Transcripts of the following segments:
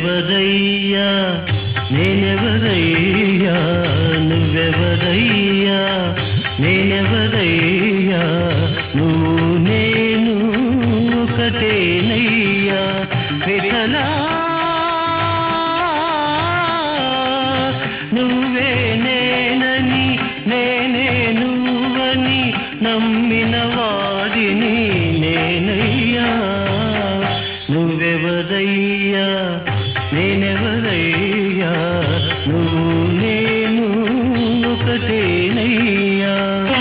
నువ్వెవరయ్యా నేనెవరయ్యా నువ్వెవరయ్యా నేనెవరయ్యా నువ్వు నేను ఒకటేనయ్యా విఠలా నువ్వే నేనని నేనే నువ్వని నమ్మిన వాడిని నేనయ్యా నువ్వెవరయ్యా నేనెవరయ్యా నువ్వు నేను ఒకటేనయ్యా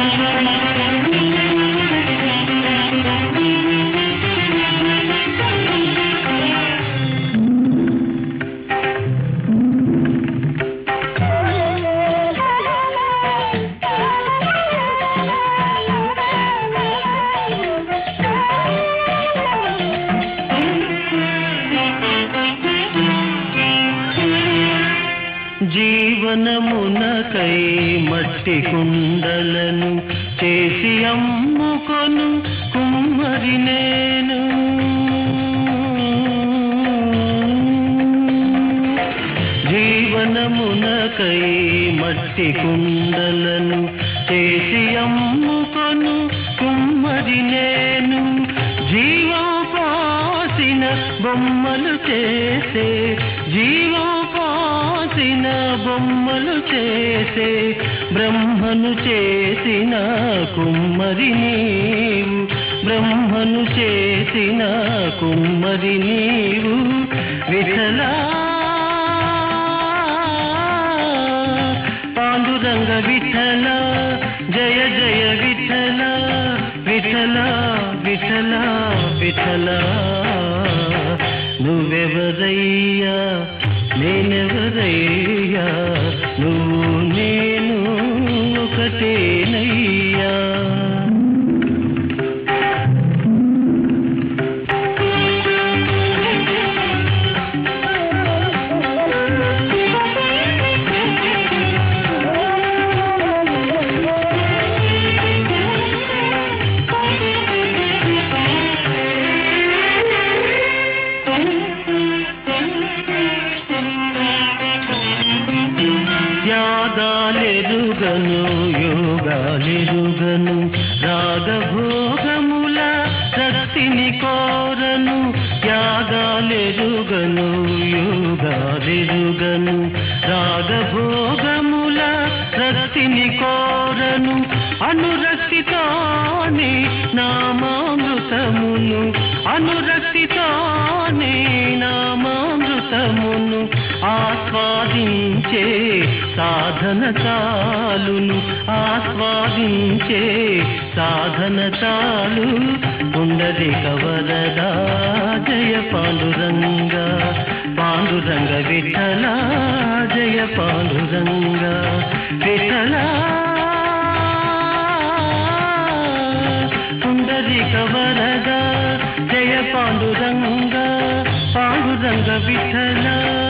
జీవనమునకై మట్టి కుండలను చేసి అమ్ముకొను కుమ్మరి నేను జీవనమునకై మట్టి కుండలను చేసి అమ్ముకొను కుమ్మరి నేను జీవం పాసిన బొమ్మలు చేసే జీవం పాసిన బొమ్మలు చేసే బ్రహ్మను చేసిన కుమ్మరి నీవు బ్రహ్మను చేసిన కుమ్మరి నీవు విఠలా పాండురంగ విఠల జయ జయ విఠల విఠల విఠల విఠల నువ్వెవరయ్యా నేనెవరయ్యా నువ్వు నేను ఒకటేనయ్యా యాగాలెరుగను యోగాలెరుగను రాగభోగముల రక్తిని కోరను యాగాలెరుగను యోగాలెరుగను రాగభోగముల రక్తిని కోరను అనురక్తితోనే నామామృతమును అనురక్తితోనే నామామృతమును ఆస్వాదించే సాధన చాలును ఆస్వాదించే సాధన చాలు ఉండది కవరదా జయ పాండురంగ పాండురంగ విఠల జయ పాండురంగ విఠల ఉండది కవరదా జయ పాండురంగ పాండురంగ విఠల